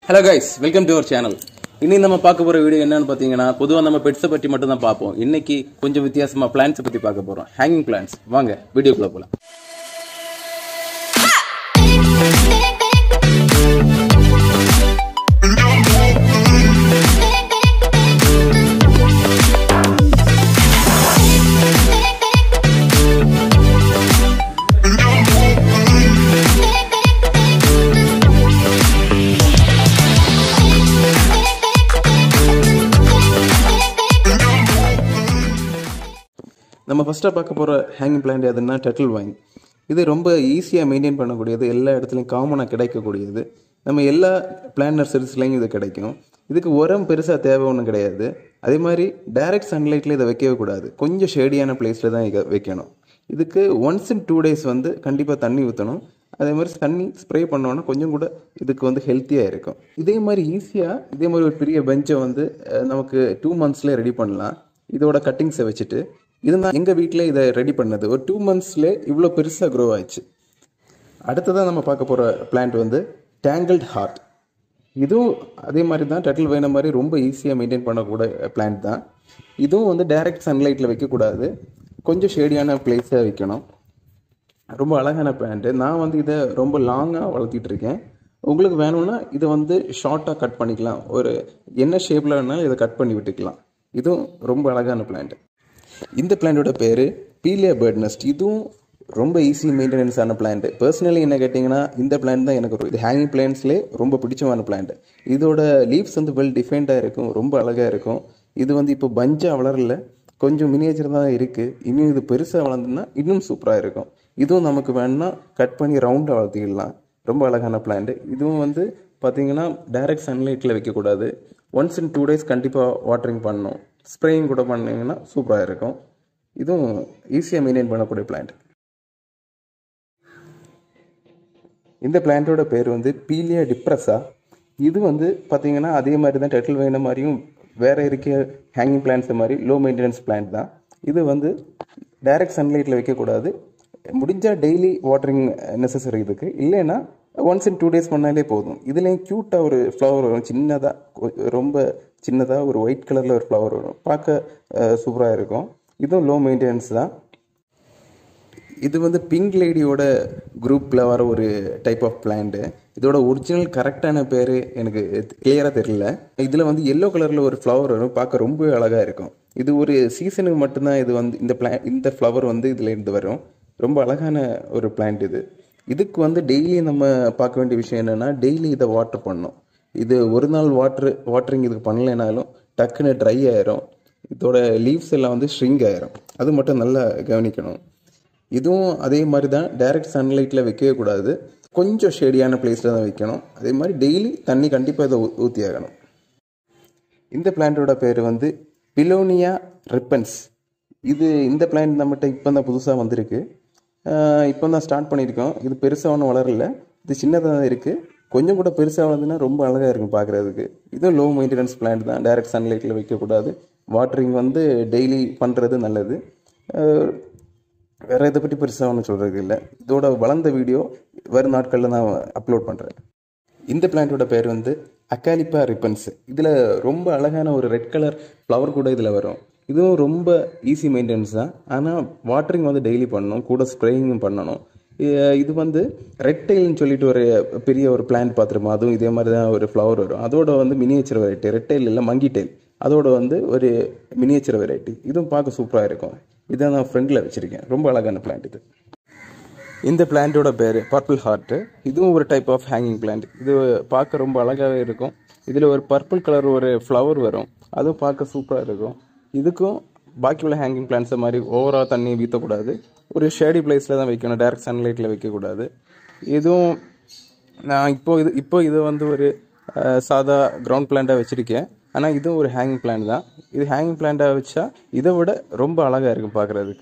hello guys welcome to our channel இன்னைக்கு நம்ம பார்க்க போற வீடியோ என்னன்னு பார்த்தீங்கன்னா பொதுவாக நம்ம பெட்ஸை பற்றி மட்டும் தான் பார்ப்போம் இன்னைக்கு கொஞ்சம் வித்தியாசமா பிளான்ஸை பற்றி பார்க்க போறோம் ஹேங்கிங் பிளான்ஸ் வாங்க வீடியோக்குள்ள போலாம் நம்ம ஃபர்ஸ்ட்டாக பார்க்க போகிற ஹேங்கிங் பிளான்ட் எதுன்னா டெட்டில் வைன் இது ரொம்ப ஈஸியாக மெயின்டைன் பண்ணக்கூடியது எல்லா இடத்துலையும் காமனாக கிடைக்கக்கூடியது நம்ம எல்லா பிளான் நர்சரிஸ்லையும் இது கிடைக்கும் இதுக்கு உரம் பெருசாக தேவை ஒன்றும் கிடையாது அதே மாதிரி டைரக்ட் சன்லைட்டில் இதை வைக்கவே கூடாது கொஞ்சம் ஷேடியான பிளேஸில் தான் இதை வைக்கணும் இதுக்கு ஒன்ஸ் இன் டூ டேஸ் வந்து கண்டிப்பாக தண்ணி ஊற்றணும் அதே மாதிரி தண்ணி ஸ்ப்ரே பண்ணோன்னா கொஞ்சம் கூட இதுக்கு வந்து ஹெல்த்தியாக இருக்கும் இதே மாதிரி ஈஸியாக இதே மாதிரி ஒரு பெரிய பெஞ்சை வந்து அஹ், நமக்கு டூ மந்த்ஸ்லேயே ரெடி பண்ணலாம் இதோட கட்டிங்ஸை வச்சுட்டு இதுதான் எங்கள் வீட்டில் இதை ரெடி பண்ணது ஒரு டூ மந்த்ஸ்லேயே இவ்வளோ பெருசாக க்ரோ ஆயிடுச்சு அடுத்ததாக நம்ம பார்க்க போகிற பிளான்ட் வந்து டேங்கிள்ட் ஹார்ட் இதுவும் அதே மாதிரி தான் டட்டில் வேண மாதிரி ரொம்ப ஈஸியாக மெயின்டைன் பண்ணக்கூடிய பிளான்ட் தான் இதுவும் வந்து டைரக்ட் சன்லைட்டில் வைக்கக்கூடாது கொஞ்சம் ஷேடியான பிளேஸாக வைக்கணும் ரொம்ப அழகான பிளான்ட்டு நான் வந்து இதை ரொம்ப லாங்காக வளர்த்திட்டு இருக்கேன் உங்களுக்கு வேணும்னா இதை வந்து ஷார்ட்டாக கட் பண்ணிக்கலாம் ஒரு என்ன ஷேப்பில் வேணாலும் இதை கட் பண்ணி விட்டுக்கலாம் இதுவும் ரொம்ப அழகான பிளான்ட் இந்த பிளான்ட்டோட பேர் பீலியா பேர்ட் நெஸ்ட் இதுவும் ரொம்ப ஈஸி மெயின்டெனன்ஸ் ஆன பிளான்ட் பர்சனலி என்ன கேட்டிங்கன்னா இந்த பிளான்ட் தான் எனக்கு ஒரு- இது ஹேங்கிங் பிளான்ட்ஸ்லேயே ரொம்ப பிடிச்சமான பிளான்ட் இதோட லீவ்ஸ் வந்து வெல் டிஃபைன்டாக இருக்கும் ரொம்ப அழகாக இருக்கும் இது வந்து இப்போ பஞ்சாக வளரல கொஞ்சம் மினியேச்சர் தான் இருக்குது இன்னும் இது பெருசாக வளர்ந்துன்னா இன்னும் சூப்பராக இருக்கும் இதுவும் நமக்கு வேணும்னா கட் பண்ணி ரவுண்டாக வளர்த்திக்கலாம் ரொம்ப அழகான பிளான்ட் இதுவும் வந்து பார்த்தீங்கன்னா டைரக்ட் சன்லைட்டில் வைக்கக்கூடாது ஒன்ஸ் இன் டூ டேஸ் கண்டிப்பாக வாட்டரிங் பண்ணணும் ஸ்ப்ரேயிங் கூட பண்ணீங்கன்னா சூப்பராக இருக்கும் இதுவும் ஈஸியாக மெயின்டைன் பண்ணக்கூடிய பிளான்ட் இந்த பிளான்ட்டோட பேர் வந்து பீலியா டிப்ரஸா இது வந்து பார்த்தீங்கன்னா அதே மாதிரி தான் டெட்டில் வேணும் மாதிரியும் வேற இருக்க ஹேங்கிங் பிளான்ஸ் மாதிரி லோ மெயின்டெனன்ஸ் பிளான்ட் தான் இது வந்து டைரக்ட் சன்லைட்டில் வைக்கக்கூடாது முடிஞ்சால் டெய்லி வாட்டரிங் நெசசரி இதுக்கு இல்லைன்னா ஒன்ஸ் இன் டூ டேஸ் பண்ணாலே போதும் இதுலேயும் க்யூட்டாக ஒரு ஃப்ளவர் வரும் சின்னதாக ரொம்ப சின்னதாக ஒரு ஒயிட் கலரில் ஒரு ஃப்ளவர் வரும் பார்க்க சூப்பராக இருக்கும் இதுவும் லோ மெயின்டெனன்ஸ் தான் இது வந்து பிங்க் லேடியோட குரூப்பில் வர ஒரு டைப் ஆஃப் பிளான்ட்டு இதோட ஒரிஜினல் கரெக்டான பேர் எனக்கு கிளியராக தெரியல இதில் வந்து எல்லோ கலரில் ஒரு ஃப்ளவர் வரும் பார்க்க ரொம்ப அழகாக இருக்கும் இது ஒரு சீசனுக்கு மட்டும்தான் இது வந்து இந்த பிளா இந்த ஃப்ளவர் வந்து இதில் இருந்து வரும் ரொம்ப அழகான ஒரு பிளான்ட் இது இதுக்கு வந்து டெய்லி நம்ம பார்க்க வேண்டிய விஷயம் என்னென்னா டெய்லி இதை வாட்டர் பண்ணணும் இது ஒரு நாள் வாட்ரு வாட்டரிங் இதுக்கு பண்ணலைனாலும் டக்குன்னு ட்ரை ஆயிரும் இதோட லீவ்ஸ் எல்லாம் வந்து ஷ்ரிங்க் ஆயிரும் அது மட்டும் நல்லா கவனிக்கணும் இதுவும் அதே மாதிரி தான் டைரக்ட் சன்லைட்டில் வைக்கவே கூடாது கொஞ்சம் ஷேடியான பிளேஸில் தான் வைக்கணும் அதே மாதிரி டெய்லி தண்ணி கண்டிப்பாக இதை ஊ- ஊற்றி ஆகணும் இந்த பிளான்ட்டோட பேர் வந்து பிலோனியா ரிப்பன்ஸ் இது இந்த பிளான்ட் நம்மகிட்ட இப்போ தான் புதுசாக வந்திருக்கு இப்போ தான் ஸ்டார்ட் பண்ணியிருக்கோம் இது பெருசாக ஒன்றும் வளரல இது சின்னதாக தான் இருக்குது கொஞ்சம் கூட பெருசாக வளர்ந்துன்னா ரொம்ப அழகாக இருக்கும் பார்க்குறதுக்கு இதுவும் லோ மெயின்டெனன்ஸ் பிளான்ட் தான் டைரக்ட் சன்லைட்டில் வைக்கக்கூடாது வாட்டரிங் வந்து டெய்லி பண்ணுறது நல்லது அஹ், வேற இதை பற்றி பெருசாக ஒன்றும் சொல்கிறது இல்லை இதோட வளர்ந்த வீடியோ வரும் நாட்களில் நான் அப்லோட் பண்ணுறேன் இந்த பிளான்ட்டோட பேர் வந்து அக்காலிப்பா ரிப்பன்ஸ் இதில் ரொம்ப அழகான ஒரு ரெட் கலர் ஃப்ளவர் கூட இதில் வரும் இதுவும் ரொம்ப ஈஸி மெயின்டெனன்ஸ் தான் ஆனால் வாட்டரிங் வந்து டெய்லி பண்ணணும் கூட ஸ்ப்ரேயிங்கும் பண்ணணும் இ- இது வந்து ரெட் டெயில்னு சொல்லிட்டு ஒரு பெரிய ஒரு பிளான்ட் பார்த்துருப்போம் அதுவும் இதே மாதிரி தான் ஒரு ஃப்ளவர் வரும் அதோட வந்து மினியேச்சர் வெரைட்டி ரெட் டெயில் இல்லை மங்கி டெயில் அதோட வந்து ஒரு மினியேச்சர் வெரைட்டி இதுவும் பார்க்க சூப்பராக இருக்கும் இதை நான் ஃப்ரெண்டில் வச்சுருக்கேன் ரொம்ப அழகான பிளான்ட் இது இந்த பிளான்ட்டோட பேர் பர்பிள் ஹார்ட்டு இதுவும் ஒரு டைப் ஆஃப் ஹேங்கிங் பிளான்ட் இது பார்க்க ரொம்ப அழகாகவே இருக்கும் இதில் ஒரு பர்பிள் கலர் ஒரு ஃப்ளவர் வரும் அதுவும் பார்க்க சூப்பராக இருக்கும் இதுக்கும் பாக்கி உள்ள ஹேங்கிங் பிளான்ட்ஸை மாதிரி ஓவராக தண்ணி வீற்றக்கூடாது ஒரு ஷேடி பிளேஸில் தான் வைக்கணும் டைரக்ட் சன்லைட்டில் வைக்கக்கூடாது இதுவும் நான் இப்போ இது இப்போ இது வந்து ஒரு அஹ், சாதா கிரவுண்ட் பிளான்ட்டாக வச்சுருக்கேன் ஆனால் இதுவும் ஒரு ஹேங்கிங் பிளான்ட் தான் இது ஹேங்கிங் பிளான்ட்டாக வச்சா இதை விட ரொம்ப அழகாக இருக்கும் பார்க்குறதுக்கு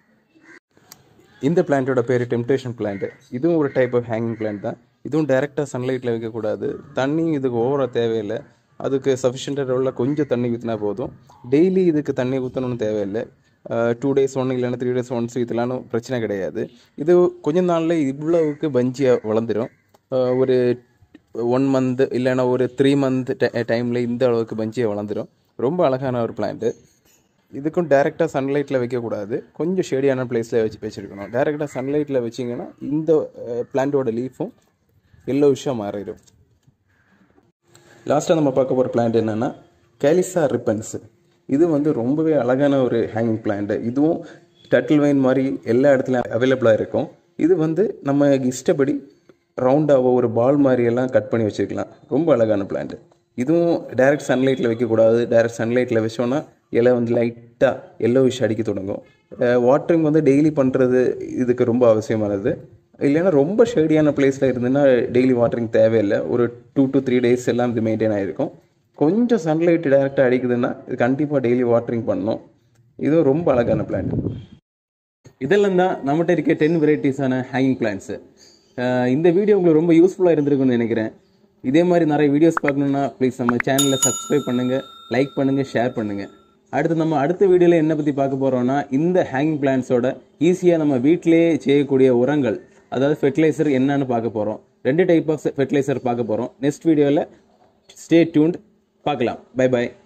இந்த பிளான்ட்டோட பேர் டெம்டேஷன் பிளான்ட் இதுவும் ஒரு டைப் ஆஃப் ஹேங்கிங் பிளான்ட் தான் இதுவும் டைரெக்டாக சன்லைட்டில் வைக்கக்கூடாது தண்ணி இதுக்கு ஓவராக தேவையில்லை அதுக்கு சஃபிஷியன்ட் உள்ள கொஞ்சம் தண்ணி ஊற்றினா போதும் டெய்லி இதுக்கு தண்ணி ஊற்றணும்னு தேவையில்லை டூ டேஸ் ஒன்று இல்லைன்னா த்ரீ டேஸ் ஒன்ஸ் இதெல்லாம் பிரச்சனை கிடையாது இது கொஞ்ச நாளில் இவ்வளவுக்கு பஞ்சியாக வளர்ந்துடும் ஒரு ஒன் மந்த் இல்லைன்னா ஒரு த்ரீ மந்த் டைமில் இந்த அளவுக்கு பஞ்சியை வளர்ந்துடும் ரொம்ப அழகான ஒரு பிளான்ட்டு இதுக்கும் டேரெக்டாக சன்லைட்டில் வைக்கக்கூடாது கொஞ்சம் ஷேடியான பிளேஸில் வச்சு வச்சுருக்கணும் டேரெக்டாக சன்லைட்டில் வச்சிங்கன்னா இந்த பிளான்ட்டோட லீஃபும் எல்லோவிஷாக மாறிடும் லாஸ்ட்டாக நம்ம பார்க்க போகிற பிளான்ட் என்னென்னா கேலிசா ரிப்பன்ஸு இது வந்து ரொம்பவே அழகான ஒரு ஹேங்கிங் பிளான்ட் இதுவும் டட்டில் வைன் மாதிரி எல்லா இடத்துலையும் அவைலபிளாக இருக்கும் இது வந்து நம்ம இஷ்டப்படி ரவுண்டாவோ ஒரு பால் மாதிரி எல்லாம் கட் பண்ணி வச்சுருக்கலாம் ரொம்ப அழகான பிளான்ட் இதுவும் டைரக்ட் சன்லைட்டில் வைக்கக்கூடாது டைரக்ட் சன்லைட்டில் வச்சோன்னா இலை வந்து லைட்டாக எல்லோ விஷ் அடிக்க தொடங்கும் வாட்டரிங் வந்து டெய்லி பண்ணுறது இதுக்கு ரொம்ப அவசியமானது இல்லைன்னா ரொம்ப ஷேடியான பிளேஸில் இருந்துன்னா டெய்லி வாட்டரிங் தேவையில்லை ஒரு டூ டு த்ரீ டேஸ் எல்லாம் இது மெயின்டைன் ஆகிருக்கும் கொஞ்சம் சன்லைட் டேரெக்டாக அடிக்குதுன்னா இது கண்டிப்பாக டெய்லி வாட்டரிங் பண்ணணும் இதுவும் ரொம்ப அழகான பிளான்ட் இதெல்லாம் தான் நம்மகிட்ட இருக்க டென் வெரைட்டிஸான ஹேங்கிங் பிளான்ஸு இந்த வீடியோ உங்களுக்கு ரொம்ப யூஸ்ஃபுல்லாக இருந்திருக்கும்னு நினைக்கிறேன் இதே மாதிரி நிறைய வீடியோஸ் பார்க்கணுன்னா ப்ளீஸ் நம்ம சேனலை சப்ஸ்கிரைப் பண்ணுங்கள் லைக் பண்ணுங்கள் ஷேர் பண்ணுங்கள் அடுத்து நம்ம அடுத்த வீடியோவில் என்ன பற்றி பார்க்க போகிறோம்னா இந்த ஹேங்கிங் பிளான்ஸோட ஈஸியாக நம்ம வீட்டிலேயே செய்யக்கூடிய உரங்கள் அதாவது ஃபெர்டிலைசர் என்னன்னு பார்க்க போகிறோம் ரெண்டு டைப் ஆஃப் ஃபெர்டிலைசர் பார்க்க போகிறோம் நெக்ஸ்ட் வீடியோவில் ஸ்டே டியூன்ட் பார்க்கலாம் பை பை